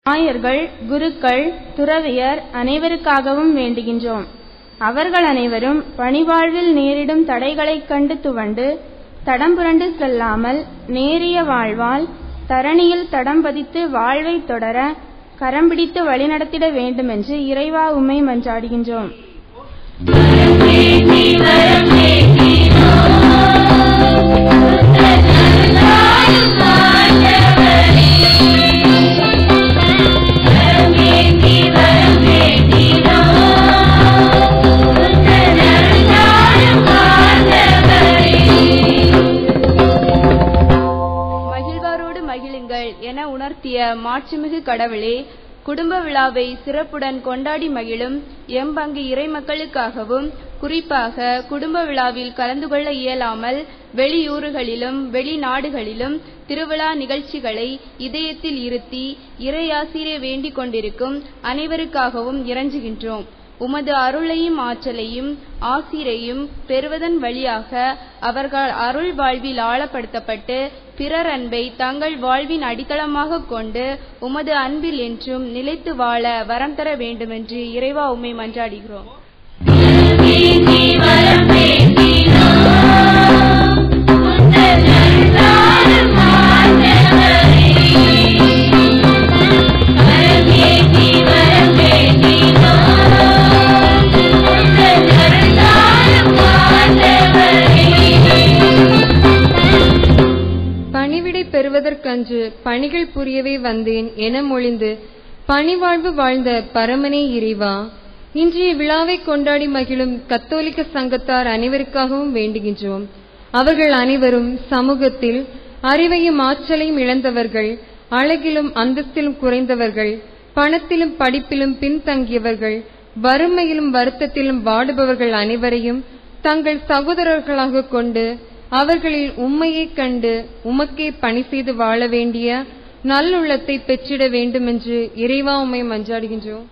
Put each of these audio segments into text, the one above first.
ஆயர்கள் குருக்கள் துறவியர் அனைவருக்காகவும் வேண்டுகின்றோம் அவர்கள் அனைவரும் பணிவாழ்வில் நேரிடும் தடைகளைக் கண்டு துவண்டு தடம் புரண்டு செல்லாமல் நேரிய வாழ்வால் தரணியில் தடம் பதித்து வாழ்வைத் தொடர கரம் பிடித்து வழிநடத்திட வேண்டுமென்று இறைவா உம்மை மன்றாடுகின்றோம் மகிழ்வாரோடு மகிழுங்கள் என உணர்த்திய மாட்சிமிகு கடவுளே குடும்ப விழாவை சிறப்புடன் கொண்டாடி மகிழும் எம் பங்கு இறைமக்களுக்காகவும் குறிப்பாக குடும்ப விழாவில் கலந்து கொள்ள இயலாமல் வெளியூறுகளிலும் வெளிநாடுகளிலும் திருவிழா நிகழ்ச்சிகளை இதயத்தில் இருத்தி இறையாசிரை வேண்டிக் கொண்டிருக்கும் அனைவருக்காகவும் இறைஞ்சுகின்றோம் உமது அருளையும் ஆற்றலையும் ஆசிரையும் பெறுவதன் வழியாக அவர்கள் அருள் வாழ்வில் ஆழப்படுத்தப்பட்டு பிறர் அன்பை தங்கள் வாழ்வின் அடித்தளமாகக் கொண்டு உமது அன்பில் என்றும் நிலைத்து வாழ வரம் தர வேண்டுமென்று இறைவா உம்மை மன்றாடுகிறோம் பணிவிடை பெறுவதற்கன்று பணிகள் புரியவே வந்தேன் என மொழிந்து பணிவாழ்வு வாழ்ந்த பரமனே இறைவா இன்றைய விழாவை கொண்டாடி மகிழும் கத்தோலிக்க சங்கத்தார் அனைவருக்காகவும் வேண்டுகின்றோம் அவர்கள் அனைவரும் சமூகத்தில் அறிவையும் ஆற்றலையும் இழந்தவர்கள் அழகிலும் அந்தஸ்திலும் குறைந்தவர்கள் பணத்திலும் படிப்பிலும் பின்தங்கியவர்கள் வறுமையிலும் வருத்தத்திலும் வாடுபவர்கள் அனைவரையும் தங்கள் சகோதரர்களாக கொண்டு அவர்களில் உம்மையைக் கண்டு உமக்கே பணி செய்து வாழ வேண்டிய நல்லுள்ளத்தை பெற்றிட வேண்டுமென்று இறைவா உம்மை மன்றாடுகின்றோம்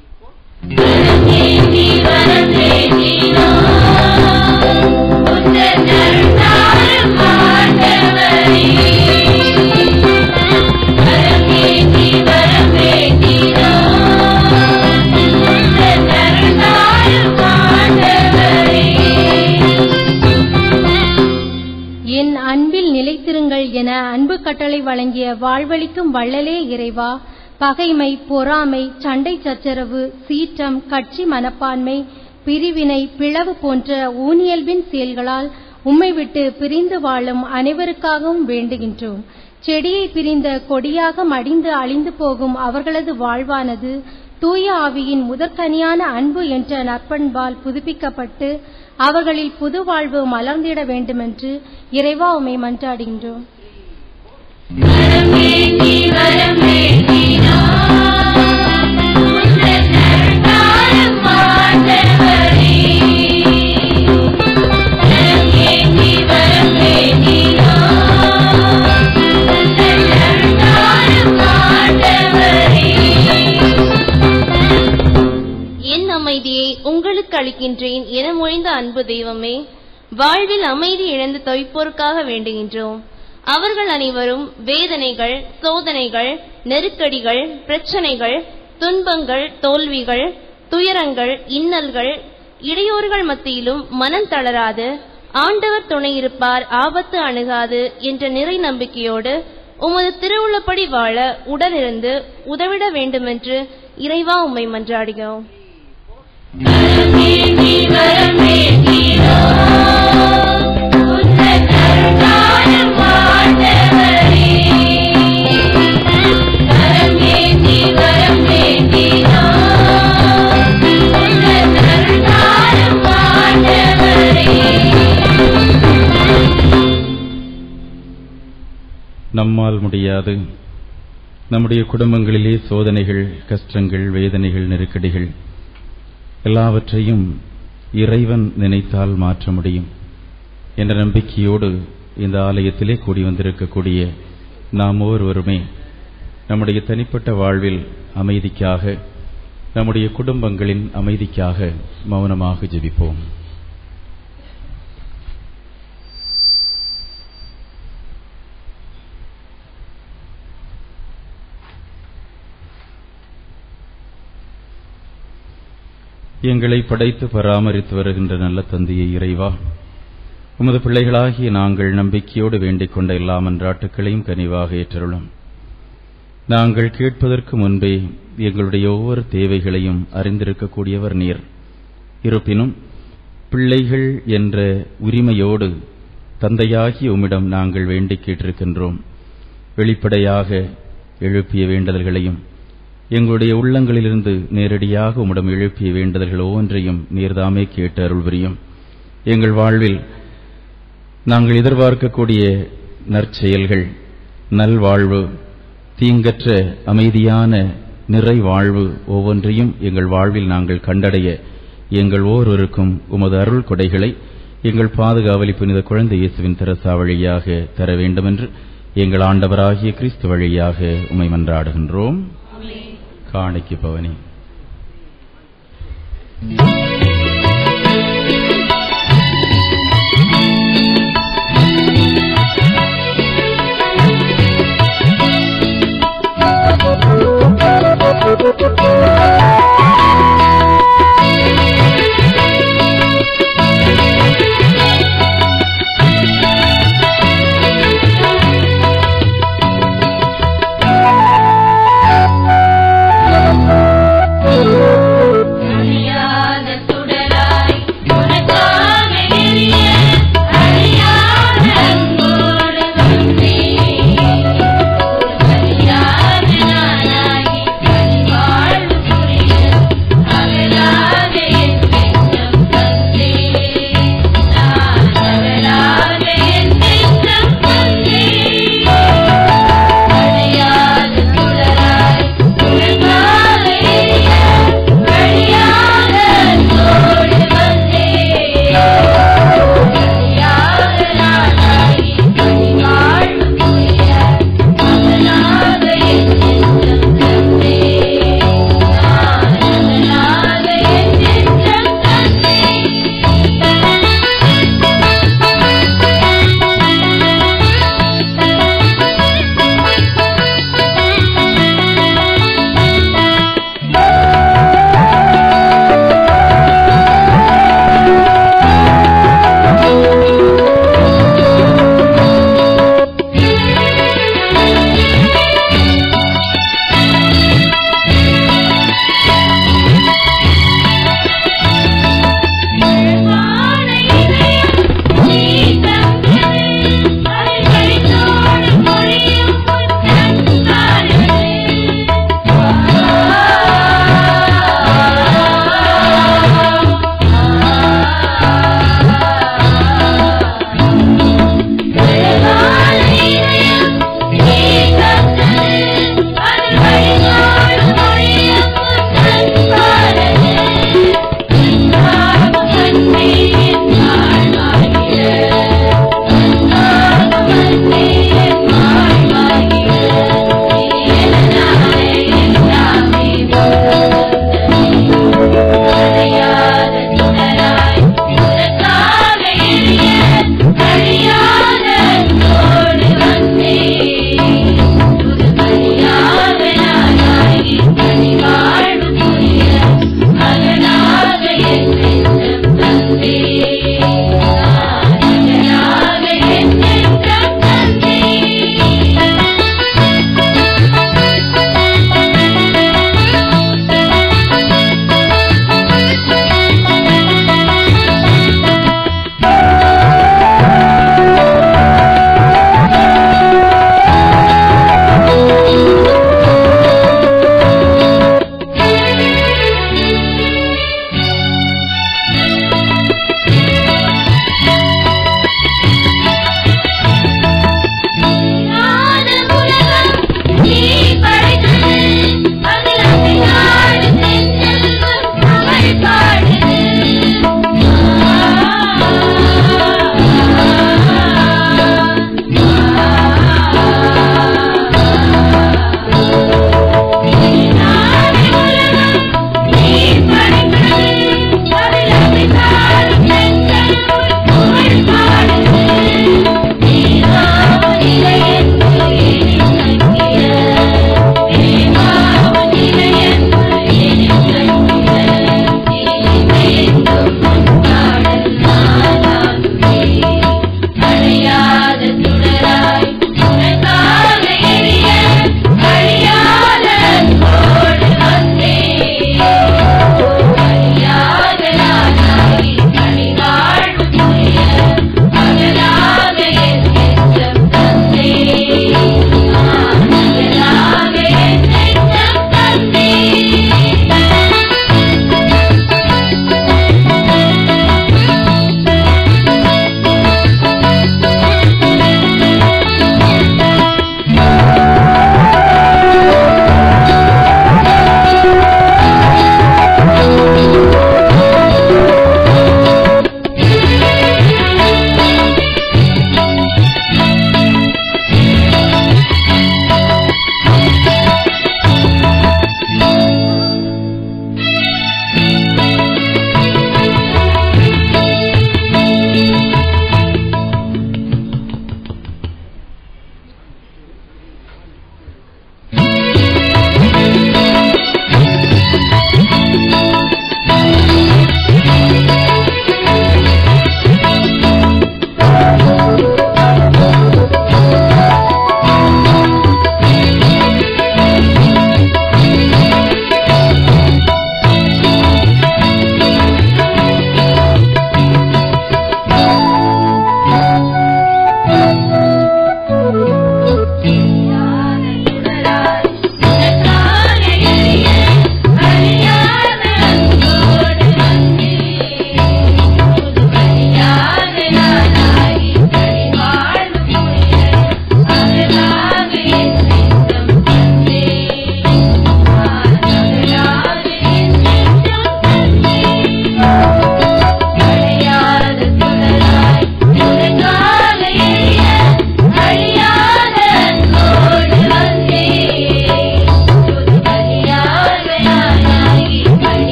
என் அன்பில் நிலைத்திருங்கள் என அன்பு கட்டளை வழங்கிய வாழ்வளிக்கும் வள்ளலே இறைவா பகைமை பொறாமை சண்டை சச்சரவு சீற்றம் கட்சி மனப்பான்மை பிரிவினை பிளவு போன்ற ஊனியல்பின் செயல்களால் உம்மை விட்டு பிரிந்து வாழும் அனைவருக்காகவும் வேண்டுகின்றோம் செடியை பிரிந்த கொடியாக மடிந்து அழிந்து போகும் அவர்களது வாழ்வானது தூய ஆவியின் முதற்கனியான அன்பு என்ற நற்பண்பால் புதுப்பிக்கப்பட்டு அவர்களில் புது வாழ்வு மலர்ந்திட வேண்டுமென்று இறைவா உம்மை மன்றாடுகின்றோம் என் அமைதியை உங்களுக்கு அளிக்கின்றேன் என மொழிந்த அன்பு தெய்வமே வாழ்வில் அமைதி இழந்து தவிப்போருக்காக வேண்டுகின்றோம் அவர்கள் அனைவரும் வேதனைகள் சோதனைகள் நெருக்கடிகள் பிரச்சனைகள் துன்பங்கள் தோல்விகள் துயரங்கள் இன்னல்கள் இடையூறுகள் மத்தியிலும் மனம் தளராது ஆண்டவர் துணை இருப்பார் ஆபத்து அணுகாது என்ற நிறை நம்பிக்கையோடு உமது திருவுள்ளப்படி வாழ உடனிருந்து உதவிட வேண்டுமென்று இறைவா உம்மை மன்றாடுகிறோம் நம்மால் முடியாது நம்முடைய குடும்பங்களிலே சோதனைகள் கஷ்டங்கள் வேதனைகள் நெருக்கடிகள் எல்லாவற்றையும் இறைவன் நினைத்தால் மாற்ற முடியும் என்ற நம்பிக்கையோடு இந்த ஆலயத்திலே கூடி வந்திருக்கக்கூடிய நாம் ஒவ்வொருவருமே நம்முடைய தனிப்பட்ட வாழ்வில் அமைதிக்காக நம்முடைய குடும்பங்களின் அமைதிக்காக மௌனமாக ஜெபிப்போம் எங்களை படைத்து பராமரித்து வருகின்ற நல்ல தந்தையை இறைவா உமது பிள்ளைகளாகிய நாங்கள் நம்பிக்கையோடு வேண்டிக் கொண்ட எல்லா மன்றாட்டுக்களையும் கனிவாக ஏற்றருளும் நாங்கள் கேட்பதற்கு முன்பே எங்களுடைய ஒவ்வொரு தேவைகளையும் அறிந்திருக்கக்கூடியவர் நீர் இருப்பினும் பிள்ளைகள் என்ற உரிமையோடு தந்தையாகிய உம்மிடம் நாங்கள் வேண்டிக் கேட்டிருக்கின்றோம் வெளிப்படையாக எழுப்பிய வேண்டுதல்களையும் எங்களுடைய உள்ளங்களிலிருந்து நேரடியாக உம்மிடம் எழுப்பிய வேண்டுதல்கள் ஒவ்வொன்றையும் நீர்தாமே கேட்டு அருள் புரியும் எங்கள் வாழ்வில் நாங்கள் எதிர்பார்க்கக்கூடிய நற்செயல்கள் நல்வாழ்வு தீங்கற்ற அமைதியான நிறைவாழ்வு ஒவ்வொன்றையும் எங்கள் வாழ்வில் நாங்கள் கண்டடைய எங்கள் ஒவ்வொருவருக்கும் உமது அருள் கொடைகளை எங்கள் பாதுகாவலி புனித குழந்தை இயேசுவின் தெரசா வழியாக தர வேண்டுமென்று எங்கள் ஆண்டவராகிய கிறிஸ்து வழியாக உமை மன்றாடுகின்றோம் காணிக்கு பவனி அழியாத சுடராய் உனக்காக எரிய அழியாத அன்போடு வந்தேன் அறியாத நானாகி கனி வாழ்வு புரிய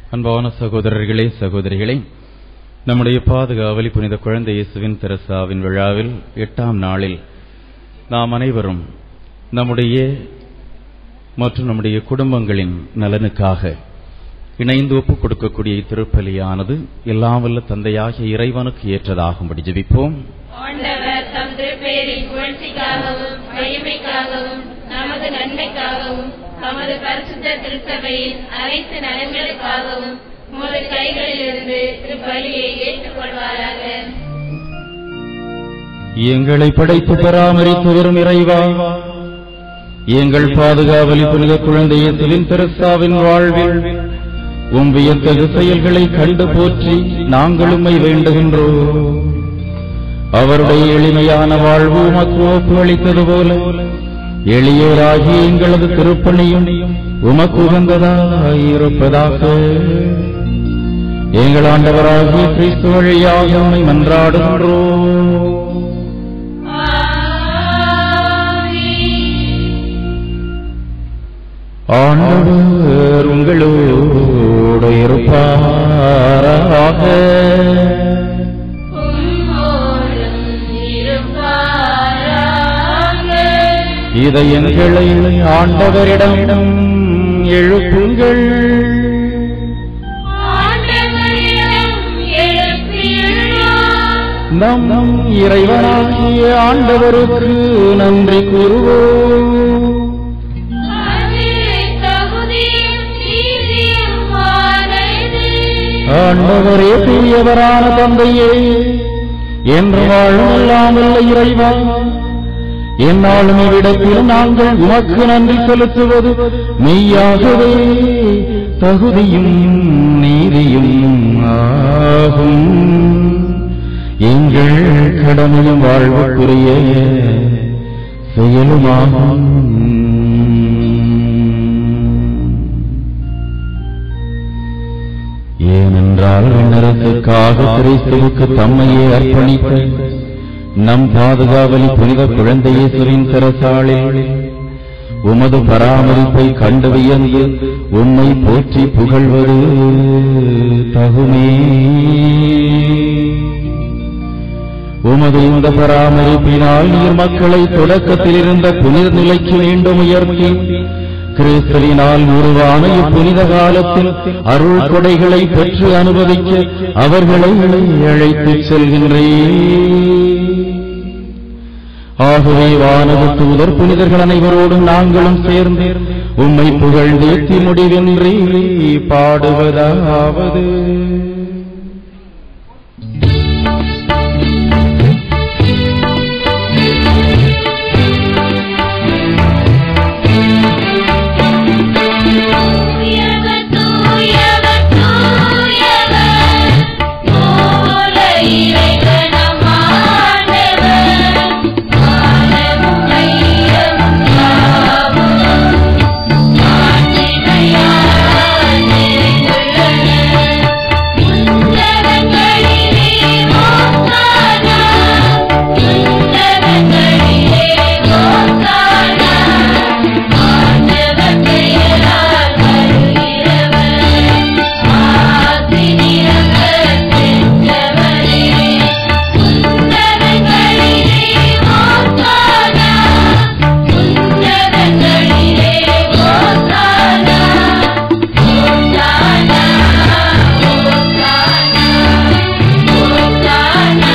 அன்பான சகோதரர்களே சகோதரிகளே நம்முடைய பாதுகாவலி புனித குழந்தை இயேசுவின் தெரசாவின் விழாவில் எட்டாம் நாளில் நாம் அனைவரும் நம்முடைய மற்றும் நம்முடைய குடும்பங்களின் நலனுக்காக இணைந்து ஒப்புக் கொடுக்கக்கூடிய திருப்பலியானது எல்லாம் வல்ல தந்தையாகிய இறைவனுக்கு ஏற்றதாகும்படி ஜெபிப்போம் ஆண்டவர் தம் திருப்பெயரின் புகழ்ச்சிக்காகவும் மகிமைக்காகவும் நமது நன்மைக்காகவும் தமது பரிசுத்த திருச்சபையின் அனைத்து நலன்களுக்காகவும் உமது கைகளிலிருந்து திருப்பலியை ஏற்றுக்கொள்வாராக எங்களை படைத்து பராமரித்து வரும் இறைவா எங்கள் பாதுகாவலி புனித குழந்தை இயேசுவின் தெரசாவின் வாழ்வில் உம் வியத்தகு செயல்களை கண்டு போற்றி நாங்கள் உம்மை வேண்டுகின்றோம் அவருடைய எளிமையான வாழ்வு உமக்கு ஒப்பு அளித்தது போல எளியோராகிய எங்களது திருப்பணியும் உமக்கு உகந்ததாயிருப்பதாக எங்கள் ஆண்டவராகிய கிறிஸ்து வழியாக உம்மை மன்றாடுகின்றோம் ஆண்டவர் உங்களோடு இருப்பாராக உம்மோடும் இருப்பாராக இதயங்களை ஆண்டவரிடம் எழுப்புங்கள் ஆண்டவரிடம் எழுப்பியுள்ளோம் நம் நம் இறைவனாகிய ஆண்டவருக்கு நன்றி கூறுவோம் அது தகுதியும் நீதியுமானது ஆண்டவரே தூயவரான தந்தையே என்று வாழும் இல்லாமல் இறைவா என்னாலும் இவ்விடத்தில் நாங்கள் உமக்கு நன்றி செலுத்துவது மெய்யாகவே தகுதியும் நீதியும் ஆகும் எங்கள் கடமையும் வாழ்வுக்குரிய செயலுமாகும் ஏனென்றால் விண்ணரசுக்காக கிறிஸ்துவுக்கு தம்மையே அர்ப்பணித்த நம் பாதுகாவலி புனித குழந்தை இயேசுவின் திறசாளில் உமது பராமரிப்பை கண்டு வியந்து உம்மை போற்றி புகழ்வது தகுமே உமது இந்த பராமரிப்பினால் நீர் மக்களை தொடக்கத்தில் இருந்த புனித நிலைக்கு மீண்டும் உயர்த்தி கிறிஸ்துவினால் உருவான இப்புனித காலத்தில் அருள் கொடைகளை பெற்று அனுபவிக்க அவர்களை அழைத்துச் செல்கின்றேன் ஆகவே வானக தூதர் புனிதர்கள் அனைவரோடும் நாங்களும் சேர்ந்து உம்மை புகழ்ந்தேத்தி முடிவின்றி பாடுவதாவது தூயவர் தூயவர் தூயவர் மூல இறைவனம் ஆண்டவர் வானமும் மையமும் யாவும் ஆட்சிமையால் நிறைந்துள்ளன உன்னதங்களிலே ஓசானா உன்னதங்களிலே ஓசானா ஆண்டவர் பெயரால் வருகிறவர் ஆசி நிரம்பச் சென்றவரே உன்னதங்களிலே ஓசானா உன்னதங்களிலே ஓசானா ஓசானா ஓசானா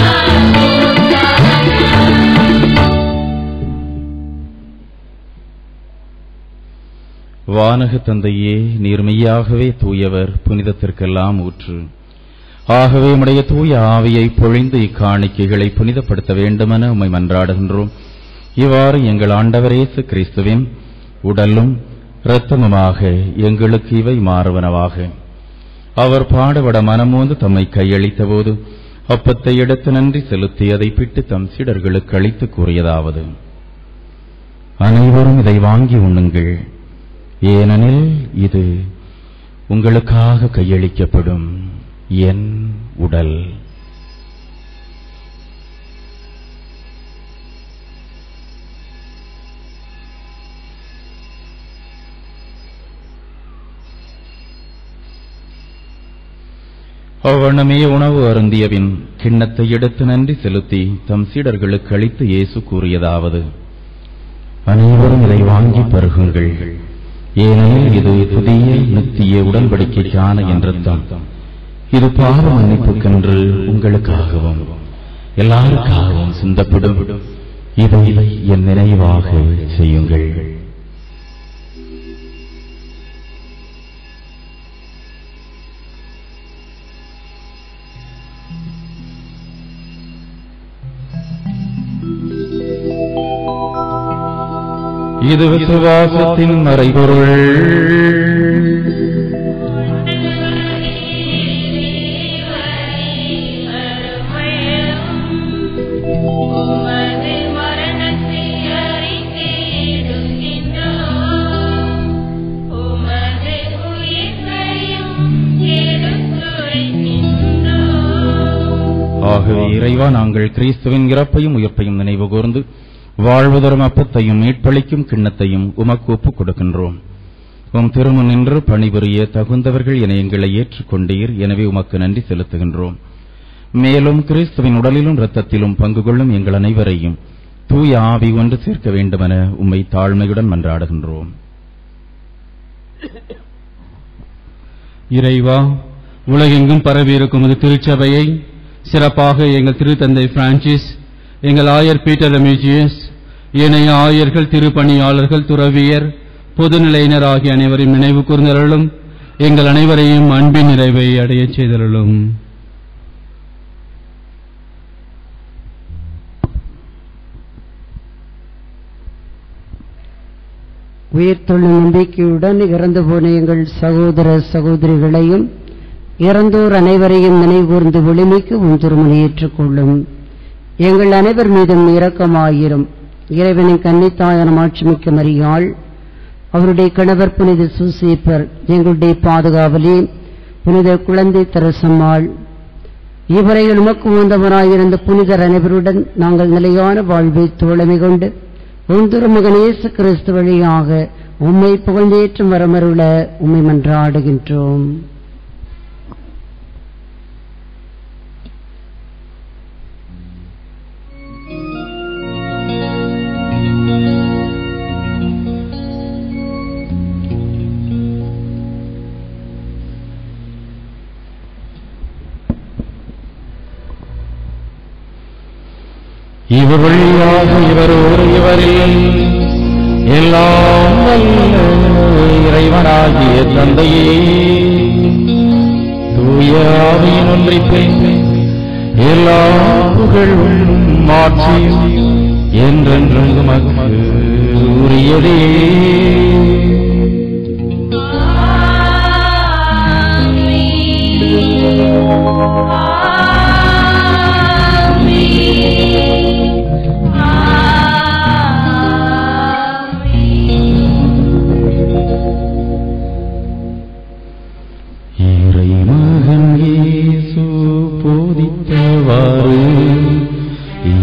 வானக தந்தையே நீர் மெய்யாகவே தூயவர் புனிதத்திற்கெல்லாம் ஊற்று ஆகவே உம்முடைய தூய ஆவியை பொழிந்து இக்காணிக்கைகளை புனிதப்படுத்த வேண்டுமென உம்மை மன்றாடுகின்றோம் இவ்வாறு எங்கள் ஆண்டவரேசு கிறிஸ்துவின் உடலும் இரத்தமுமாக எங்களுக்கு இவை மாறுவனவாக அவர் பாடுபட மனமோந்து தம்மை கையளித்தபோது அப்பத்தை எடுத்து நன்றி செலுத்தி அதை பிட்டு தம் சீடர்களுக்கு அளித்து கூறியதாவது அனைவரும் இதை வாங்கி உண்ணுங்கள் ஏனெனில் இது உங்களுக்காக கையளிக்கப்படும் என் உடல் அவ்வண்ணமே உணவு அருந்தியபின் கிண்ணத்தை எடுத்து நன்றி செலுத்தி தம் சீடர்களுக்கு அளித்து இயேசு கூறியதாவது அனைவரும் இதை வாங்கி பருகுங்கள் ஏனெனில் இது புதிய நித்திய உடன்படிக்கைக்கான என்றும் இது பாவ மன்னிப்புக்கென்று உங்களுக்காகவும் எல்லாருக்காகவும் சிந்தப்படும் இதை என் நினைவாக செய்யுங்கள் இது விசுவாசத்தின் மறைபொருள் உமது மரணத்தை அறிக்கையிடுகின்றோம். உமது உயிர்ப்பையும் எடுத்துரைக்கின்றோம். ஆகவே இறைவா நாங்கள் கிறிஸ்துவின் இறப்பையும் உயிர்ப்பையும் நினைவு கூர்ந்து வாழ்வு தரும் அப்பத்தையும் மீட்பளிக்கும் கிண்ணத்தையும் உமக்கு ஒப்புக் கொடுக்கின்றோம் உம் திருமுன் நின்று பணிபுரிய தகுந்தவர்கள் என எங்களை ஏற்றுக்கொண்டீர் எனவே உமக்கு நன்றி செலுத்துகின்றோம் மேலும் கிறிஸ்துவின் உடலிலும் இரத்தத்திலும் பங்கு கொள்ளும் எங்கள் அனைவரையும் தூய ஆவி ஒன்று சேர்க்க வேண்டுமென உம்மை தாழ்மையுடன் மன்றாடுகின்றோம் இறைவா உலகெங்கும் பரவியிருக்கும் இது திருச்சபையை சிறப்பாக எங்கள் திருத்தந்தை பிரான்சிஸ் எங்கள் ஆயர் பீட்டர் ரெமிஜியஸ் ஏனைய ஆயர்கள் திருப்பணியாளர்கள் துறவியர் பொதுநிலையினர் ஆகிய அனைவரையும் நினைவு கூர்ந்தருளும் எங்கள் அனைவரையும் அன்பின் நிறைவை அடையச் செய்தருளும் உயிர்த்தொழு நம்பிக்கையுடன் இறந்து போன எங்கள் சகோதர சகோதரிகளையும் இறந்தோர் அனைவரையும் நினைவூர்ந்து ஒளிமிக்கு உன் திருமணி ஏற்றுக்கொள்ளும் எங்கள் அனைவர் மீதும் இரக்கமாயிரும் இறைவனின் கன்னித்தாயான மாட்சிமிக்க மரியாள் அவருடைய கணவர் புனித சூசேப்பர் எங்களுடைய பாதுகாவலே புனித குழந்தை தரசம்மாள் இவரையில் உமக்கு உந்தவராயிருந்த புனிதர் அனைவருடன் நாங்கள் நிலையான வாழ்வை தோழமை கொண்டு உன் திருமகன் இயேசு கிறிஸ்து வழியாக உம்மை புகழ்ந்தேற்றும் வரமருள உம்மை மன்றாடுகின்றோம் இவர் வழியாக இவரோடு இவரில் எல்லாம் வல்ல இறைவனாகிய தந்தையே தூய ஆவியின் ஒன்றிப்பை எல்லா புகழும் மாற்றியும் என்றென்றும் உமக்கு உரியதே இறைமகன் இயேசு போதித்தவாறு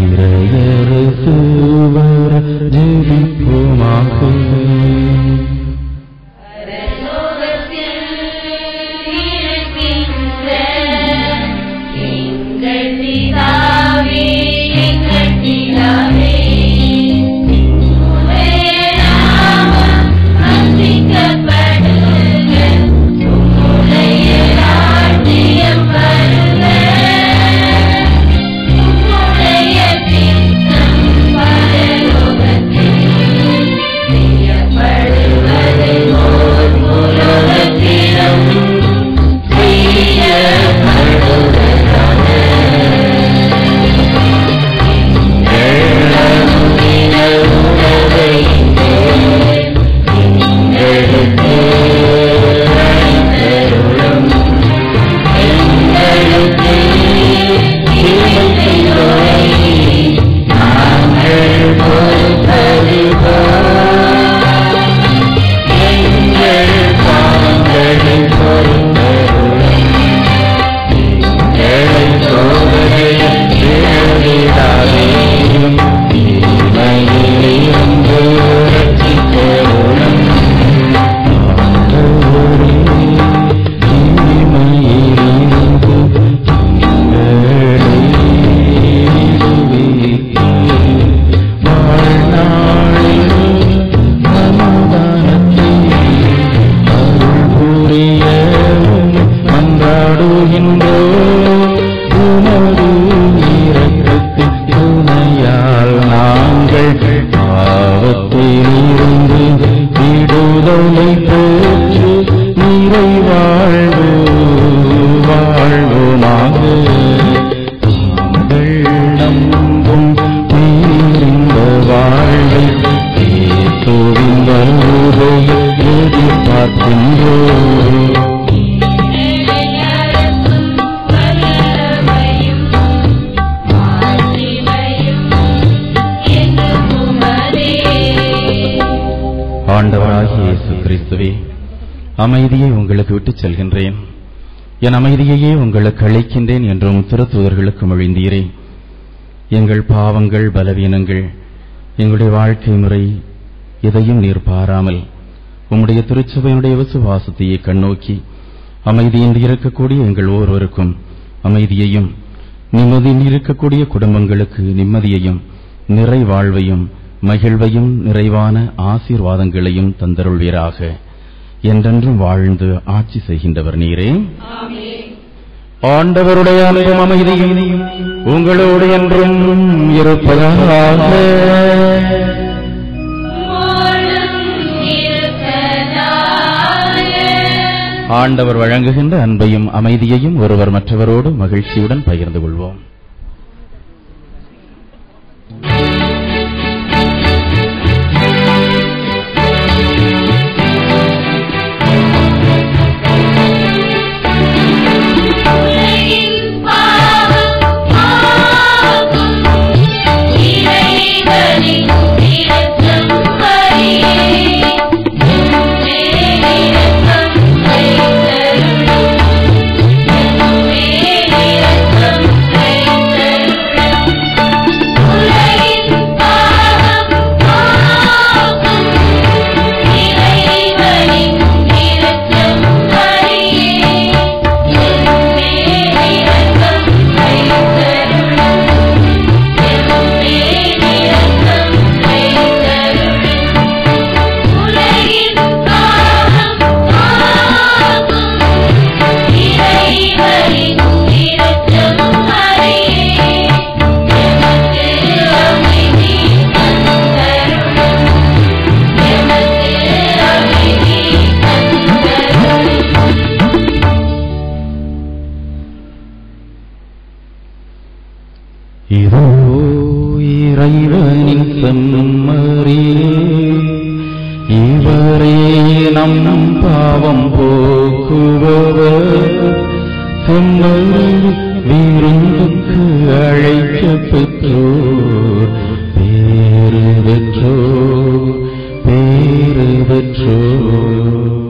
இறையரசு வர ஜெபிப்போமாக இவை வாழ்வு வாழ்வுமாக தாங்கள் நம்பும் பேரின்ப வாழ்வை இயேசுவின் வருகை எதிர்பார்க்கின்றோம் ஆண்டவராகிய இயேசு கிறிஸ்துவே அமைதியை உங்களுக்கு விட்டுச் செல்கின்றேன் என் அமைதியையே உங்களுக்கு அளிக்கின்றேன் என்றும் திருத்துவர்களுக்கு மொழிந்தீரே எங்கள் பாவங்கள் பலவீனங்கள் எங்களுடைய வாழ்க்கை முறை எதையும் நீர் பாராமல் உம்முடைய திருச்சபையினுடைய விசுவாசத்தையே கண்ணோக்கி அமைதியின்றி இருக்கக்கூடிய எங்கள் ஒவ்வொருவருக்கும் அமைதியையும் நிம்மதியின்றி இருக்கக்கூடிய குடும்பங்களுக்கு நிம்மதியையும் நிறை வாழ்வையும் மகிழ்வையும் நிறைவான ஆசீர்வாதங்களையும் தந்தருள்வீராக என்றென்றும் வாழ்ந்து ஆட்சி செய்கின்றவர் நீரே ஆண்டவருடைய அன்பும் அமைதியும் உங்களோடு என்றும் இருப்பதாக ஆண்டவர் வழங்குகின்ற அன்பையும் அமைதியையும் ஒருவர் மற்றவரோடு மகிழ்ச்சியுடன் பகிர்ந்து கொள்வோம் இதோ இறைவனின் செம்மறியே இவரே நம் பாவம் போக்குபவர் செம்மறி விருந்துக்கு அழைக்க பெற்றோர் பேரு பெற்றோர் பேரு பெற்றோர்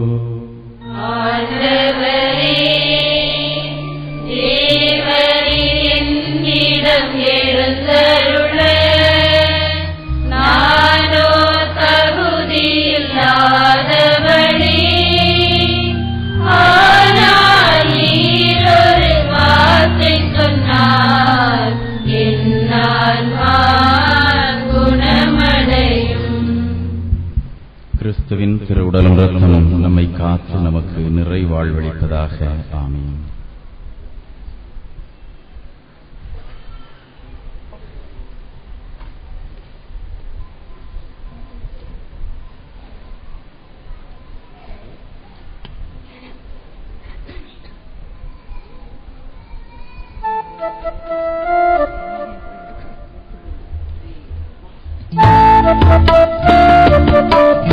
கிறிஸ்துவின் திருவுடலும் ரத்தமும் நம்மை காத்து நமக்கு நிறை வாழ்வளிப்பதாக ஆமீன்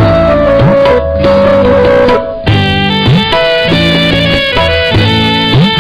Thank you.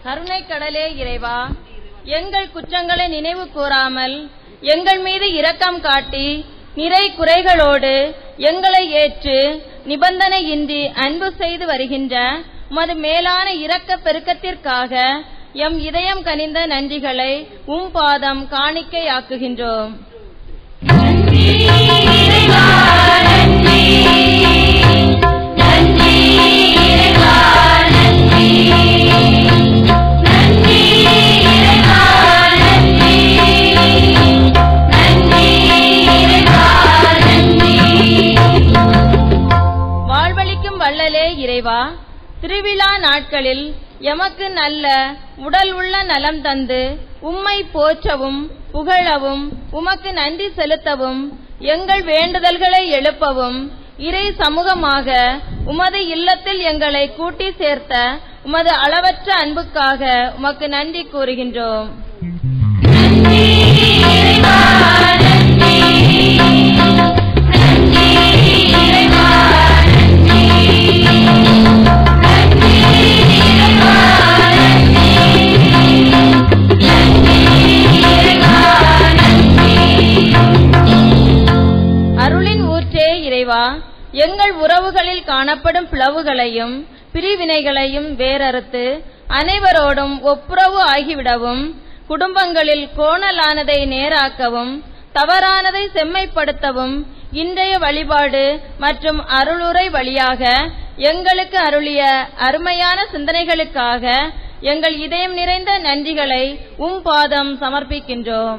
கருணை கடலே இறைவா எங்கள் குற்றங்களை நினைவு கூறாமல் எங்கள் மீது இரக்கம் காட்டி நிறை குறைகளோடு எங்களை ஏற்று நிபந்தனையின்றி அன்பு செய்து வருகின்ற உமது மேலான இரக்க பெருக்கத்திற்காக எம் இதயம் கனிந்த நன்றிகளை உம் பாதம் காணிக்கையாக்குகின்றோம் வாழ்வளிக்கும் வள்ளலே இறைவா திருவிழா நாட்களில் எமக்கு நல்ல உடல் உள்ள நலம் தந்து உம்மை போற்றவும் புகழவும் உமக்கு நன்றி செலுத்தவும் எங்கள் வேண்டுதல்களை எழுப்பவும் இறை சமூகமாக உமது இல்லத்தில் எங்களை கூட்டி சேர்த்த உமது அளவற்ற அன்புக்காக உமக்கு நன்றி கூறுகின்றோம் அருளின் ஊற்றே இறைவா எங்கள் உறவுகளில் காணப்படும் பிளவுகளையும் பிரிவினைகளையும் வேறறுத்து அனைவரோடும் ஒப்புரவு ஆகிவிடவும் குடும்பங்களில் கோணலானதை நேராக்கவும் தவறானதை செம்மைப்படுத்தவும் இன்றைய வழிபாடு மற்றும் அருளுரை வழியாக எங்களுக்கு அருளிய அருமையான சிந்தனைகளுக்காக எங்கள் இதயம் நிறைந்த நன்றிகளை உம் பாதம் சமர்ப்பிக்கின்றோம்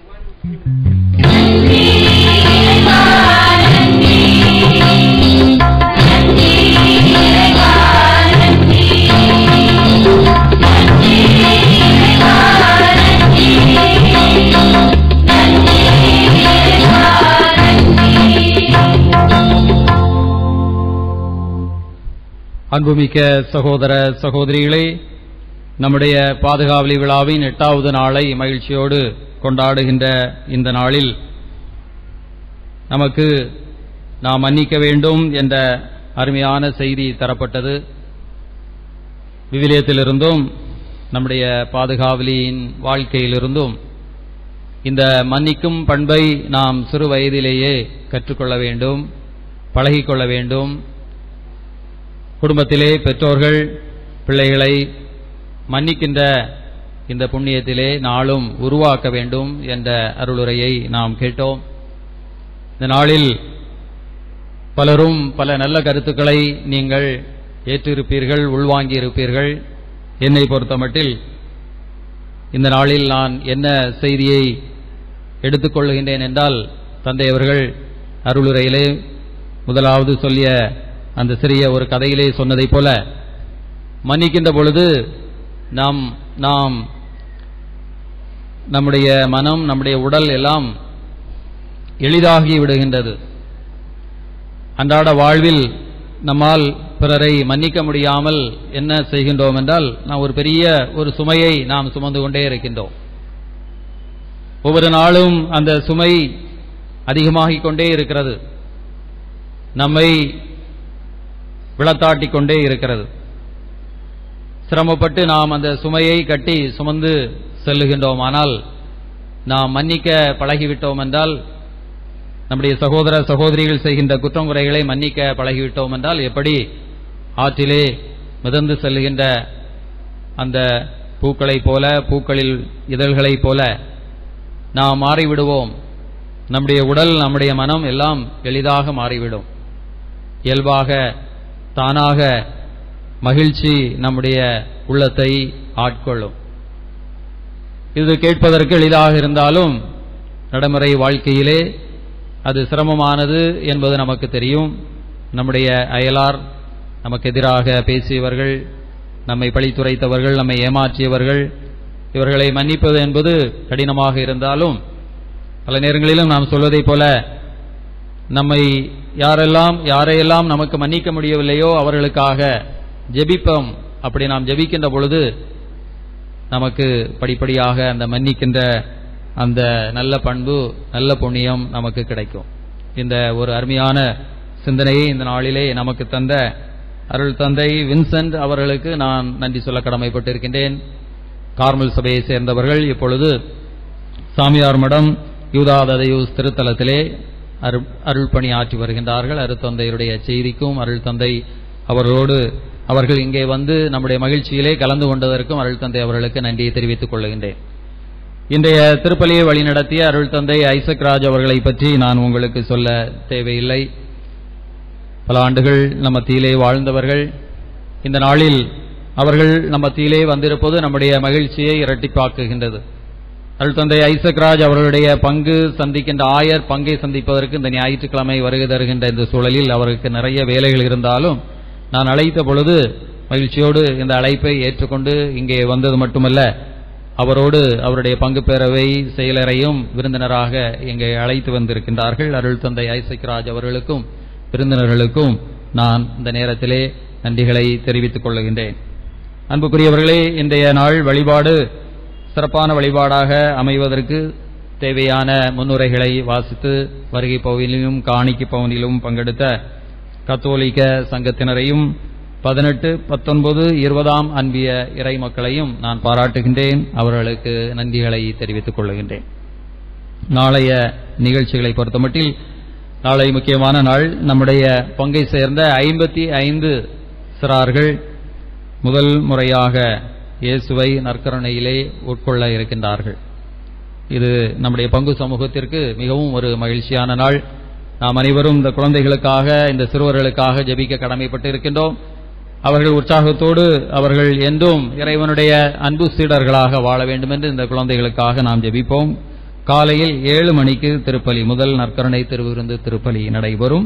அன்புமிக்க சகோதர சகோதரிகளே நம்முடைய பாதுகாவலி விழாவின் எட்டாவது நாளை மகிழ்ச்சியோடு கொண்டாடுகின்ற இந்த நாளில் நமக்கு நாம் மன்னிக்க வேண்டும் என்ற அருமையான செய்தி தரப்பட்டது விவிலியத்திலிருந்தும் நம்முடைய பாதுகாவலியின் வாழ்க்கையிலிருந்தும் இந்த மன்னிக்கும் பண்பை நாம் சிறு வயதிலேயே கற்றுக்கொள்ள வேண்டும் பழகிக்கொள்ள வேண்டும் குடும்பத்திலே பெற்றோர்கள் பிள்ளைகளை மன்னிக்கின்ற இந்த புண்ணியத்திலே நாளும் உருவாக்க வேண்டும் என்ற அருளுரையை நாம் கேட்டோம் இந்த நாளில் பலரும் பல நல்ல கருத்துக்களை நீங்கள் ஏற்றிருப்பீர்கள் உள்வாங்கி இருப்பீர்கள் என்னை பொறுத்தமட்டில் இந்த நாளில் நான் என்ன செய்தியை எடுத்துக்கொள்கின்றேன் என்றால் தந்தை அவர்கள் அருளுரையிலே முதலாவது சொல்லிய அந்த சிறிய ஒரு கதையிலே சொன்னதைப் போல மன்னிக்கின்ற பொழுது நாம் நாம் நம்முடைய மனம் நம்முடைய உடல் எல்லாம் எளிதாகி விடுகின்றது அன்றாட வாழ்வில் நம்மால் பிறரை மன்னிக்க முடியாமல் என்ன செய்கின்றோம் என்றால் நாம் ஒரு பெரிய ஒரு சுமையை நாம் சுமந்து கொண்டே இருக்கின்றோம் ஒவ்வொரு நாளும் அந்த சுமை அதிகமாகிக் கொண்டே இருக்கிறது நம்மை விளத்தாட்டிக் கொண்டே இருக்கிறது சிரமப்பட்டு நாம் அந்த சுமையை கட்டி சுமந்து செல்லுகின்றோம் ஆனால் நாம் மன்னிக்க பழகிவிட்டோம் என்றால் நம்முடைய சகோதர சகோதரிகள் செய்கின்ற குற்றம் குறைகளை மன்னிக்க பழகிவிட்டோம் என்றால் எப்படி ஆற்றிலே மிதந்து செல்லுகின்ற அந்த பூக்களைப் போல பூக்களில் இதழ்களைப் போல நாம் மாறிவிடுவோம் நம்முடைய உடல் நம்முடைய மனம் எல்லாம் எளிதாக மாறிவிடும் இயல்பாக தானாக மகிழ்ச்சி நம்முடைய உள்ளத்தை ஆட்கொள்ளும் இது கேட்பதற்கு எளிதாக இருந்தாலும் நடைமுறை வாழ்க்கையிலே அது சிரமமானது என்பது நமக்கு தெரியும் நம்முடைய அயலார் நமக்கு எதிராக பேசியவர்கள் நம்மை பழித்துரைத்தவர்கள் நம்மை ஏமாற்றியவர்கள் இவர்களை மன்னிப்பது என்பது கடினமாக இருந்தாலும் பல நேரங்களிலும் நாம் சொல்வதைப் போல நம்மை யாரெல்லாம் யாரையெல்லாம் நமக்கு மன்னிக்க முடியவில்லையோ அவர்களுக்காக ஜெபிப்போம் அப்படி நாம் ஜெபிக்கின்ற பொழுது நமக்கு படிப்படியாக அந்த மன்னிக்கின்ற அந்த நல்ல பண்பு நல்ல புண்ணியம் நமக்கு கிடைக்கும் இந்த ஒரு அருமையான சிந்தனையை இந்த நாளிலே நமக்கு தந்த அருள் தந்தை வின்சென்ட் அவர்களுக்கு நான் நன்றி சொல்ல கடமைப்பட்டிருக்கின்றேன் கார்மல் சபையை சேர்ந்தவர்கள் இப்பொழுது சாமியார் மடம் யூதாததையூஸ் திருத்தலத்திலே அருள் அருள் பணி ஆற்றி வருகின்றார்கள் அருத்தந்தையருடைய செய்திக்கும் அருள் தந்தை அவர்களோடு அவர்கள் இங்கே வந்து நம்முடைய மகிழ்ச்சியிலே கலந்து கொண்டதற்கும் அருள் தந்தை அவர்களுக்கு நன்றியை தெரிவித்துக் கொள்கின்றேன் இன்றைய திருப்பலியை வழிநடத்திய அருள் தந்தை ஐசக் ராஜ் அவர்களை பற்றி நான் உங்களுக்கு சொல்ல தேவையில்லை பல ஆண்டுகள் நம்ம மத்தியிலே வாழ்ந்தவர்கள் இந்த நாளில் அவர்கள் நம்ம மத்தியிலே வந்திருப்பது நம்முடைய மகிழ்ச்சியை இரட்டிப்பாக்குகின்றது அருள் தந்தை ஐசக் ராஜ் அவர்களுடைய பங்கு சந்திக்கின்ற ஆயர் பங்கை சந்திப்பதற்கு இந்த ஞாயிற்றுக்கிழமை வருகை தருகின்ற இந்த சூழலில் அவருக்கு நிறைய வேலைகள் இருந்தாலும் நான் அழைத்த பொழுது மகிழ்ச்சியோடு இந்த அழைப்பை ஏற்றுக்கொண்டு இங்கே வந்தது மட்டுமல்ல அவரோடு அவருடைய பங்கு பேரவை செயலரையும் விருந்தினராக இங்கே அழைத்து வந்திருக்கின்றார்கள் அருள் தந்தை ஐசக் ராஜ் அவர்களுக்கும் விருந்தினர்களுக்கும் நான் இந்த நேரத்திலே நன்றிகளை தெரிவித்துக் கொள்ளுகின்றேன் அன்புக்குரியவர்களே இன்றைய நாள் வழிபாடு சிறப்பான வழிபாடாக அமைவதற்கு தேவையான முன்னுரைகளை வாசித்து வருகை பகுதியிலும் காணிக்கை பகுதியிலும் பங்கெடுத்த கத்தோலிக்க சங்கத்தினரையும் பதினெட்டு பத்தொன்பது இருபதாம் அன்பிய இறை மக்களையும் நான் பாராட்டுகின்றேன் அவர்களுக்கு நன்றிகளை தெரிவித்துக் கொள்ளுகின்றேன் நாளைய நிகழ்ச்சிகளை பொறுத்தமட்டில் நாளை முக்கியமான நாள் நம்முடைய பங்கை சேர்ந்த ஐம்பத்தி ஐந்து சிறார்கள் முதல் முறையாக இயேசுவை நற்கருணையிலே உட்கொள்ள இருக்கின்றார்கள் இது நம்முடைய பங்கு சமூகத்திற்கு மிகவும் ஒரு மகிழ்ச்சியான நாள் நாம் அனைவரும் இந்த குழந்தைகளுக்காக இந்த சிறுவர்களுக்காக ஜெபிக்க கடமைப்பட்டு இருக்கின்றோம் அவர்கள் உற்சாகத்தோடு அவர்கள் என்றும் இறைவனுடைய அன்பு சீடர்களாக வாழ வேண்டும் என்று இந்த குழந்தைகளுக்காக நாம் ஜெபிப்போம் காலையில் ஏழு மணிக்கு திருப்பலி முதல் நற்கருணை திருவிருந்து திருப்பலி நடைபெறும்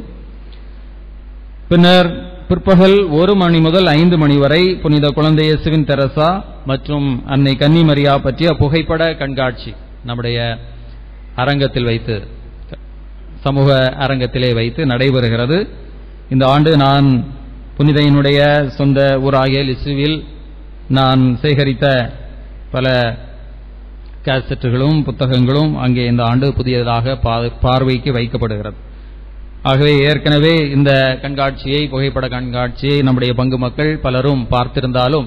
பின்னர் பிற்பகல் ஒரு மணி முதல் ஐந்து மணி வரை புனித குழந்தை இயேசுவின் தெரசா மற்றும் அன்னை கன்னிமரியா பற்றிய புகைப்பட கண்காட்சி நம்முடைய அரங்கத்தில் வைத்து சமூக அரங்கத்திலே வைத்து நடைபெறுகிறது இந்த ஆண்டு நான் புனிதையினுடைய சொந்த ஊராகிய லிசுவில் நான் சேகரித்த பல கேசட்டுகளும் புத்தகங்களும் அங்கே இந்த ஆண்டு புதியதாக பா- பார்வைக்கு வைக்கப்படுகிறது ஆகவே ஏற்கனவே இந்த கண்காட்சியை புகைப்பட கண்காட்சியை நம்முடைய பங்கு மக்கள் பலரும் பார்த்திருந்தாலும்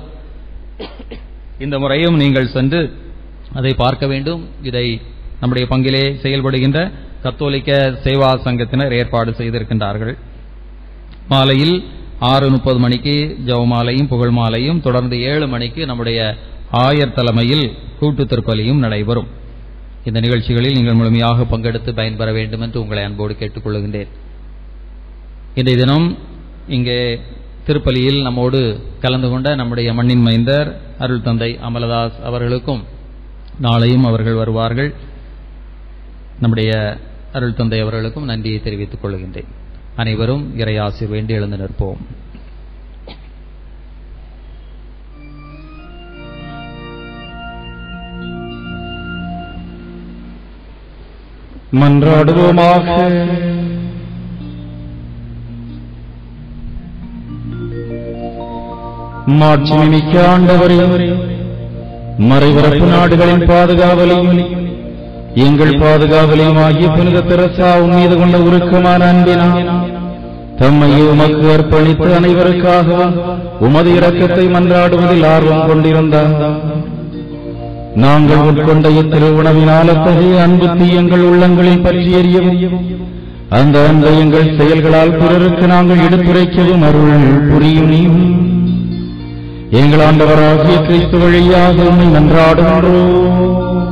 இந்த முறையும் நீங்கள் சென்று அதை பார்க்க வேண்டும் இதை நம்முடைய பங்கிலே செயல்படுகின்ற கத்தோலிக்க சேவா சங்கத்தினர் ஏற்பாடு செய்திருக்கின்றார்கள் மாலையில் ஆறு முப்பது மணிக்கு ஜெபமாலையும் புகழ் மாலையும் தொடர்ந்து ஏழு மணிக்கு நம்முடைய ஆயர் தலைமையில் கூட்டு திருப்பலியும் நடைபெறும் இந்த நிகழ்ச்சிகளில் நீங்கள் முழுமையாக பங்கெடுத்து பயன்பெற வேண்டும் என்று உங்களை அன்போடு கேட்டுக்கொள்கின்றேன் இன்றைய தினம் இங்கே திருப்பலியில் நம்மோடு கலந்து கொண்ட நம்முடைய மண்ணின் மைந்தர் அருள் தந்தை அமலதாஸ் அவர்களுக்கும் நாளையும் அவர்கள் வருவார்கள் நம்முடைய அருள் தந்தை அவர்களுக்கும் நன்றியை தெரிவித்துக் கொள்கின்றேன் அனைவரும் இறையாசிர் வேண்டி எழுந்து நிற்போம் மன்றாடுவோமாக மாட்சிமிக்க ஆண்டவரே மறைவரப்பு நாடுகளின் பாதுகாவலையும் எங்கள் பாதுகாவலையும் ஆகிய புனித தெரசா உன் மீது கொண்ட உருக்கமான அன்பினால் தம்மையே உமக்கு அர்ப்பணித்து அனைவருக்காகவும் உமது இரக்கத்தை மன்றாடுவதில் ஆர்வம் கொண்டிருந்தார் நாங்கள் உட்கொண்ட இத்திரு உணவினால் அத்தகைய அன்பு தீயங்கள் உள்ளங்களில் பற்றி எறியவும் அந்த அன்பை எங்கள் செயல்களால் பிறருக்கு நாங்கள் எடுத்துரைக்கவும் அருள் புரியும் நீயும் எங்கள் ஆண்டவராகிய கிறிஸ்து வழியாக உண்மை நன்றாடுகின்றோம்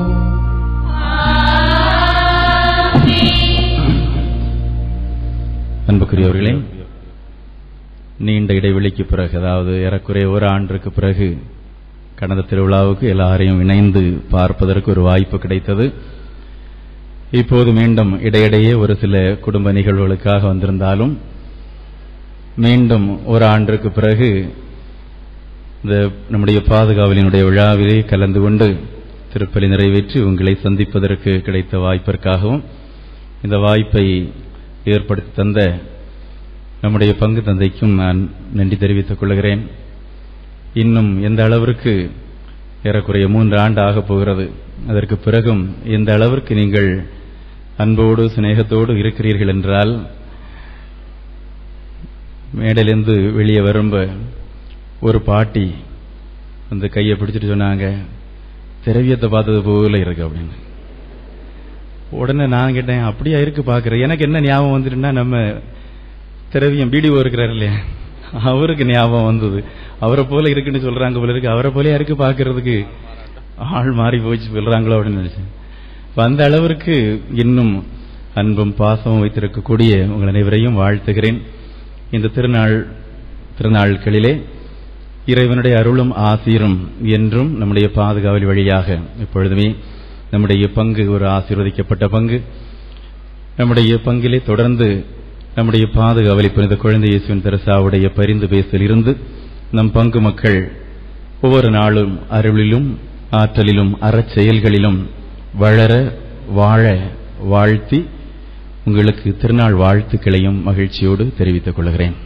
அன்புக்குரியவர்களே நீண்ட இடைவெளிக்கு பிறகு அதாவது ஏறக்குறைய ஒரு ஆண்டுக்கு பிறகு கடந்த திருவிழாவுக்கு எல்லாரையும் இணைந்து பார்ப்பதற்கு ஒரு வாய்ப்பு கிடைத்தது இப்போது மீண்டும் இடையிடையே ஒரு சில குடும்ப நிகழ்வுகளுக்காக வந்திருந்தாலும் மீண்டும் ஒரு ஆண்டுக்கு பிறகு இந்த நம்முடைய பாதுகாவலினுடைய விழாவிலே கலந்து கொண்டு திருப்பலி நிறைவேற்றி உங்களை சந்திப்பதற்கு கிடைத்த வாய்ப்பிற்காகவும் இந்த வாய்ப்பை ஏற்படுத்தி தந்த நம்முடைய பங்கு தந்தைக்கும் நான் நன்றி தெரிவித்துக் கொள்கிறேன் இன்னும் எந்த அளவிற்கு ஏறக்குறைய மூன்று ஆண்டு ஆகப் போகிறது அதற்கு பிறகும் எந்த அளவிற்கு நீங்கள் அன்போடு சிநேகத்தோடு இருக்கிறீர்கள் என்றால் மேடையிலேருந்து வெளியே வரும்ப ஒரு பாட்டி அந்த கையை பிடிச்சிட்டு சொன்னாங்க திரவியத்தை பார்த்தது போல இருக்கு அப்படின்னு உடனே நான் கேட்டேன் அப்படியா இருக்கு பாக்குறேன் எனக்கு என்ன ஞாபகம் வந்துட்டுன்னா நம்ம திரவியம் பிடிஓ இருக்கிறார் இல்லையா அவருக்கு ஞாபகம் வந்தது அவரை போல இருக்குன்னு சொல்றாங்க போல இருக்கு அவரை போலயா இருக்கு பாக்குறதுக்கு ஆள் மாறி போச்சு சொல்றாங்களோ அப்படின்னு நினைச்சேன் அப்ப அந்த அளவிற்கு இன்னும் அன்பும் பாசமும் வைத்திருக்கக்கூடிய உங்கள் அனைவரையும் வாழ்த்துகிறேன் இந்த திருநாள் திருநாட்களிலே இறைவனுடைய அருளும் ஆசீரும் என்றும் நம்முடைய பாதுகாவல் வழியாக எப்பொழுதுமே நம்முடைய பங்கு ஒரு ஆசீர்வதிக்கப்பட்ட பங்கு நம்முடைய பங்கிலே தொடர்ந்து நம்முடைய பாதுகாவலை புனித குழந்தை இயேசுவின் தெரசாவுடைய பரிந்து பேசல் இருந்து நம் பங்கு மக்கள் ஒவ்வொரு நாளும் அருளிலும் ஆற்றலிலும் அறச் செயல்களிலும் வளர வாழ வாழ்த்தி உங்களுக்கு திருநாள் வாழ்த்துக்களையும் மகிழ்ச்சியோடு தெரிவித்துக் கொள்கிறேன்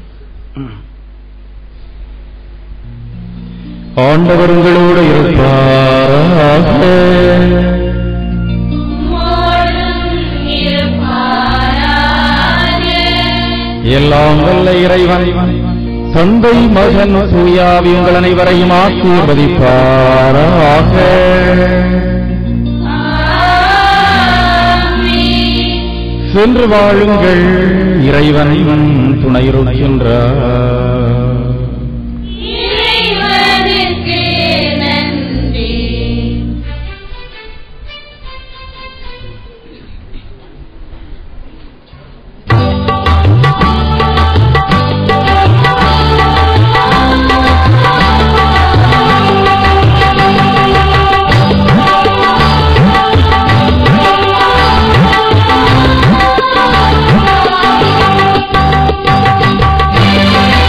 ஆண்டவர் உங்களோடு இருப்பாராக எல்லாம் வல்ல இறைவன் தந்தை மகன் தூயாவி உங்கள் அனைவரையும் ஆசீர்வதிப்பாராக சென்று வாழுங்கள் இறைவன் துணையிருக்கின்றார் இறைவனுக்கு நன்றி ஆ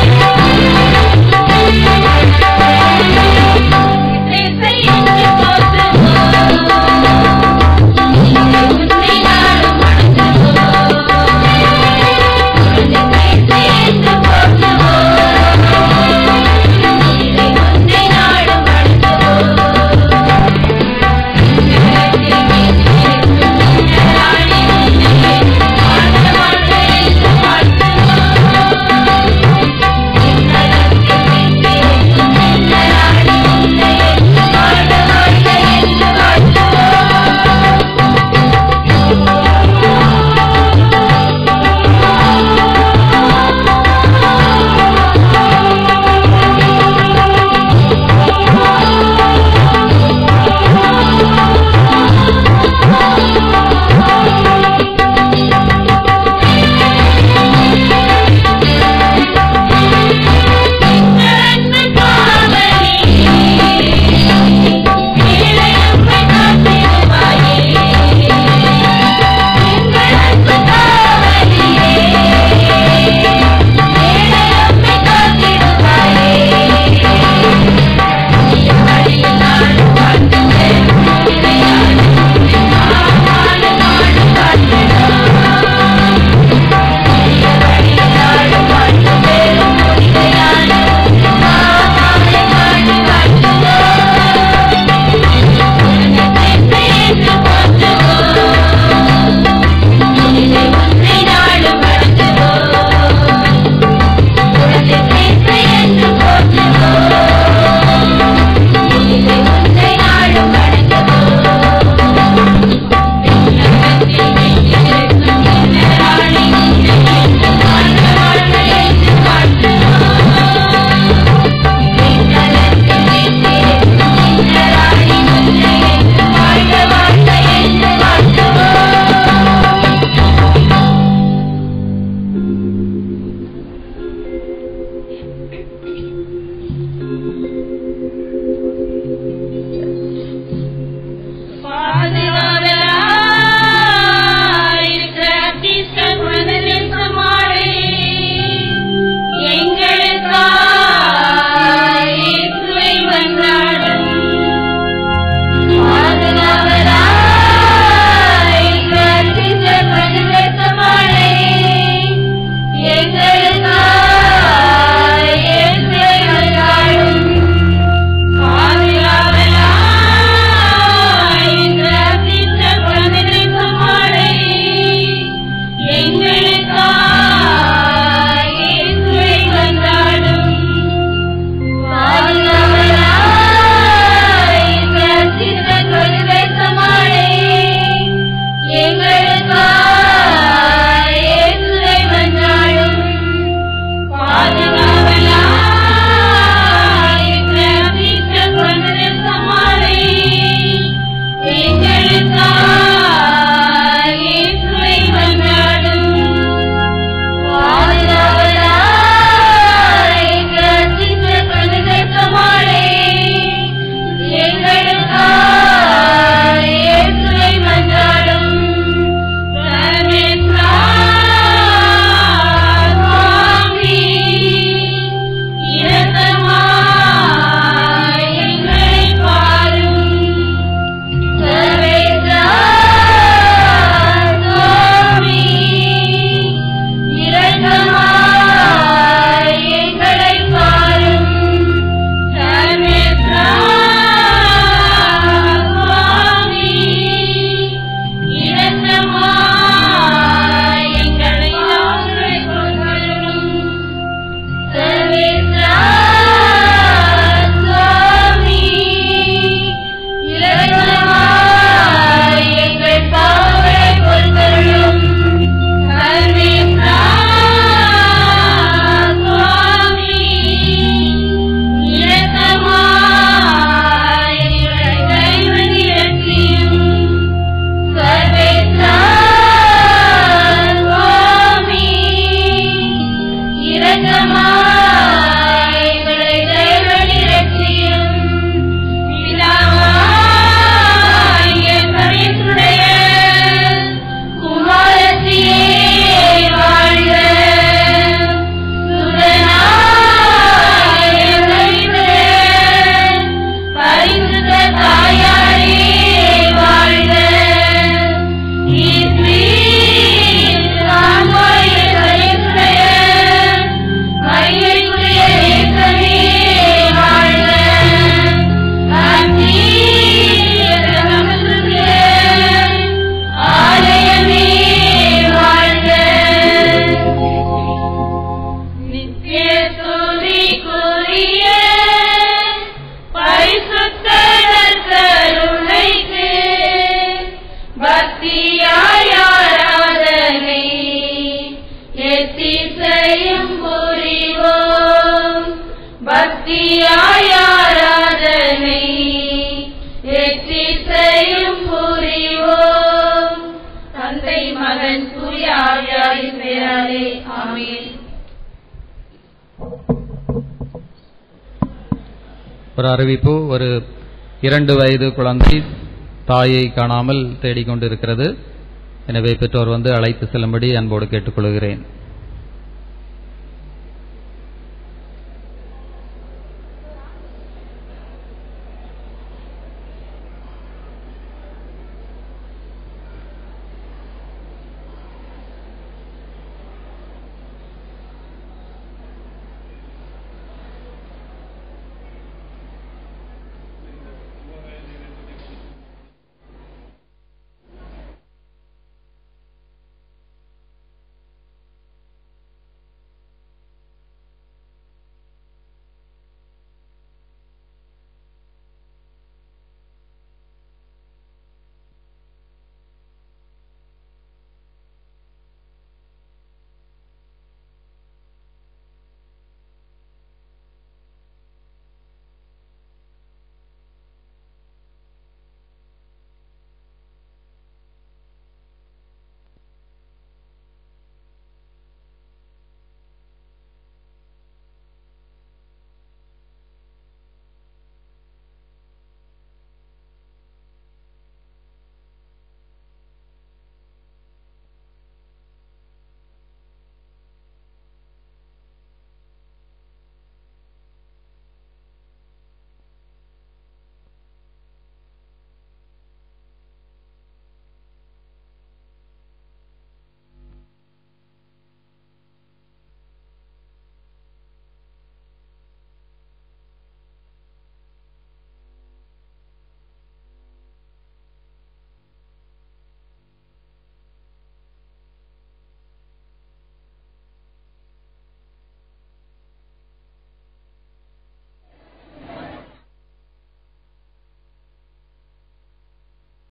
ஒரு அறிவிப்பு ஒரு இரண்டு வயது குழந்தை தாயை காணாமல் தேடிக்கொண்டிருக்கிறது எனவே பெற்றோர் வந்து அழைத்து செல்லும்படி அன்போடு கேட்டுக்கொள்கிறேன்